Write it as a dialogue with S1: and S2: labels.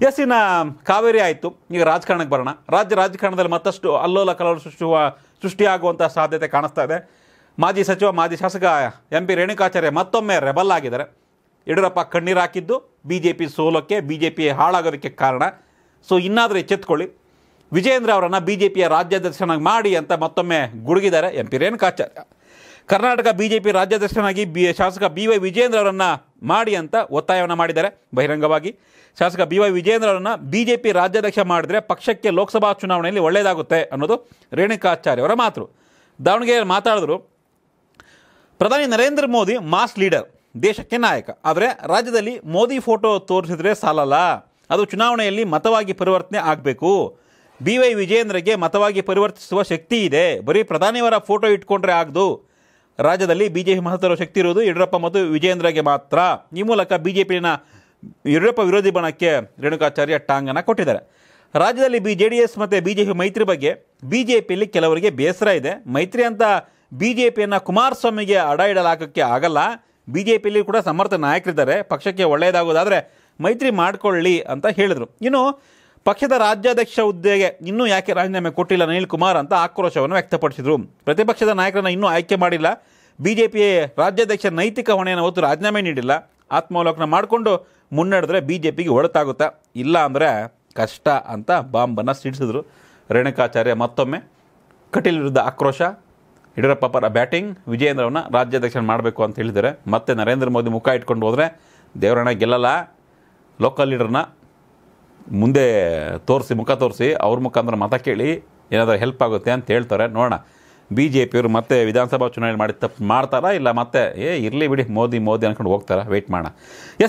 S1: S ಇನ್ನು ಕಾವೇರಿ ಆಯಿತು ಈಗ ರಾಜಕಾರಣಕ್ಕೆ ಬರೋಣ ರಾಜ್ಯ ರಾಜಕಾರಣದಲ್ಲಿ ಮತ್ತಷ್ಟು ಅಲ್ಲೋಲ ಕಲೋಲ ಸೃಷ್ಟಿಸುವ ಸೃಷ್ಟಿಯಾಗುವಂಥ ಸಾಧ್ಯತೆ ಕಾಣಿಸ್ತಾ ಇದೆ ಮಾಜಿ ಸಚಿವ ಮಾಜಿ ಶಾಸಕ ಎಂ ಪಿ ರೇಣುಕಾಚಾರ್ಯ ಮತ್ತೊಮ್ಮೆ ರೆಬಲ್ ಆಗಿದ್ದಾರೆ ಯಡಿಯೂರಪ್ಪ ಕಣ್ಣೀರು ಹಾಕಿದ್ದು ಬಿ ಜೆ ಪಿ ಸೋಲೋಕ್ಕೆ ಬಿ ಜೆ ಪಿ ಹಾಳಾಗೋದಕ್ಕೆ ಕಾರಣ ಸೊ ಇನ್ನಾದರೂ ಎಚ್ಚೆತ್ಕೊಳ್ಳಿ ವಿಜೇಂದ್ರ ಅವರನ್ನು ಬಿ ಜೆ ಪಿಯ ರಾಜ್ಯಾಧ್ಯಕ್ಷನಾಗಿ ಮಾಡಿ ಅಂತ ಮತ್ತೊಮ್ಮೆ ಗುಡುಗಿದ್ದಾರೆ M P Renukacharya Karnataka B J P ರಾಜ್ಯಾಧ್ಯಕ್ಷನಾಗಿ ಬಿ ಶಾಸಕ ಬಿ ವೈ ವಿಜೇಂದ್ರ ಅವರನ್ನು ಮಾಡಿ ಅಂತ ಒತ್ತಾಯವನ್ನು ಮಾಡಿದ್ದಾರೆ ಬಹಿರಂಗವಾಗಿ ಶಾಸಕ ಬಿ ವೈ ವಿಜೇಂದ್ರ ಅವರನ್ನು ಬಿ ಜೆ ಪಿ ರಾಜ್ಯಾಧ್ಯಕ್ಷ ಮಾಡಿದರೆ ಪಕ್ಷಕ್ಕೆ ಲೋಕಸಭಾ ಚುನಾವಣೆಯಲ್ಲಿ ಒಳ್ಳೆಯದಾಗುತ್ತೆ ಅನ್ನೋದು ರೇಣುಕಾಚಾರ್ಯ ಅವರ ಮಾತು ದಾವಣಗೆರೆಯಲ್ಲಿ ಮಾತಾಡಿದ್ರು ಪ್ರಧಾನಿ ನರೇಂದ್ರ ಮೋದಿ ಮಾಸ್ ಲೀಡರ್ ದೇಶಕ್ಕೆ ನಾಯಕ ಆದರೆ ರಾಜ್ಯದಲ್ಲಿ ಮೋದಿ ಫೋಟೋ ತೋರಿಸಿದ್ರೆ ಸಾಲಲ್ಲ ಅದು ಚುನಾವಣೆಯಲ್ಲಿ ಮತವಾಗಿ ಪರಿವರ್ತನೆ ಆಗಬೇಕು ಬಿ ವೈ ವಿಜೇಂದ್ರಗೆ ಮತವಾಗಿ ಪರಿವರ್ತಿಸುವ ಶಕ್ತಿ ಇದೆ ಬರೀ ಪ್ರಧಾನಿಯವರ ಫೋಟೋ ಇಟ್ಕೊಂಡ್ರೆ ಆಗದು ರಾಜ್ಯದಲ್ಲಿ ಬಿ ಜೆ ಪಿ ಮಹತ್ವದ ಶಕ್ತಿ ಇರೋದು ಯಡಿಯೂರಪ್ಪ ಮತ್ತು ವಿಜೇಂದ್ರಗೆ ಮಾತ್ರ ಈ ಮೂಲಕ ಬಿ ಜೆ ಪಿನ ಯಡಿಯೂರಪ್ಪ ವಿರೋಧಿ ಬಣಕ್ಕೆ ರೇಣುಕಾಚಾರ್ಯ ಟಾಂಗನ್ನು ಕೊಟ್ಟಿದ್ದಾರೆ ರಾಜ್ಯದಲ್ಲಿ ಬಿ ಜೆ ಡಿ ಎಸ್ ಮತ್ತು ಬಿ ಜೆ ಪಿ ಮೈತ್ರಿ ಬಗ್ಗೆ ಬಿ ಜೆ ಪಿಯಲ್ಲಿ ಕೆಲವರಿಗೆ ಬೇಸರ ಇದೆ ಮೈತ್ರಿ ಅಂತ ಬಿ ಜೆ ಪಿಯನ್ನು ಕುಮಾರಸ್ವಾಮಿಗೆ ಅಡ ಇಡಲಾಕಕ್ಕೆ ಆಗಲ್ಲ ಬಿ ಜೆ ಪಿಯಲ್ಲಿ ಕೂಡ ಸಮರ್ಥ ನಾಯಕರಿದ್ದಾರೆ ಪಕ್ಷಕ್ಕೆ ಒಳ್ಳೆಯದಾಗೋದಾದರೆ ಮೈತ್ರಿ ಮಾಡಿಕೊಳ್ಳಿ ಅಂತ ಹೇಳಿದರು ಇನ್ನು ಪಕ್ಷದ ರಾಜ್ಯಾಧ್ಯಕ್ಷ ಹುದ್ದೆಗೆ ಇನ್ನೂ ಯಾಕೆ ರಾಜೀನಾಮೆ ಕೊಟ್ಟಿಲ್ಲ ಅನಿಲ್ ಕುಮಾರ್ ಅಂತ ಆಕ್ರೋಶವನ್ನು ವ್ಯಕ್ತಪಡಿಸಿದರು ಪ್ರತಿಪಕ್ಷದ ನಾಯಕರನ್ನ ಇನ್ನೂ ಆಯ್ಕೆ ಮಾಡಿಲ್ಲ ಬಿ ಜೆ ಪಿ ರಾಜ್ಯಾಧ್ಯಕ್ಷ ನೈತಿಕ ಹೊಣೆಯನ್ನು ಹೊತ್ತು ರಾಜೀನಾಮೆ ನೀಡಿಲ್ಲ ಆತ್ಮಾವಲೋಕನ ಮಾಡಿಕೊಂಡು ಮುನ್ನಡೆದ್ರೆ ಬಿ ಜೆ ಪಿಗೆ ಒಳತಾಗುತ್ತಾ ಇಲ್ಲ ಅಂದರೆ ಕಷ್ಟ ಅಂತ ಬಾಂಬನ್ನು ಸಿಡಿಸಿದ್ರು ರೇಣುಕಾಚಾರ್ಯ ಮತ್ತೊಮ್ಮೆ ಕಟೀಲ್ ವಿರುದ್ಧ ಆಕ್ರೋಶ ಯಡಿಯೂರಪ್ಪ ಪರ ಬ್ಯಾಟಿಂಗ್ ವಿಜಯೇಂದ್ರವನ್ನ ರಾಜ್ಯಾಧ್ಯಕ್ಷ ಮಾಡಬೇಕು ಅಂತ ಹೇಳಿದ್ದಾರೆ ಮತ್ತೆ ನರೇಂದ್ರ ಮೋದಿ ಮುಖ ಇಟ್ಕೊಂಡು ಹೋದರೆ ದೇವರಣ್ಣ ಗೆಲ್ಲಲ್ಲ ಲೋಕಲ್ ಲೀಡರ್ನ ಮುಂದೆ ತೋರಿಸಿ ಮುಖ ತೋರಿಸಿ ಅವ್ರ ಮುಖಾಂತರ ಮತ ಕೇಳಿ ಏನಾದರೂ ಹೆಲ್ಪ್ ಆಗುತ್ತೆ ಅಂತ ಹೇಳ್ತಾರೆ ನೋಡೋಣ ಬಿ ಜೆ ಪಿಯವರು ಮತ್ತೆ ವಿಧಾನಸಭಾ ಚುನಾವಣೆ ಮಾಡಿ ತಪ್ಪು ಮಾಡ್ತಾರಾ ಇಲ್ಲ ಮತ್ತೆ ಏ ಇರಲಿ ಬಿಡಿ ಮೋದಿ ಮೋದಿ ಅನ್ಕೊಂಡು ಹೋಗ್ತಾರಾ ವೆಯ್ಟ್ ಮಾಡೋಣ ಎಸ್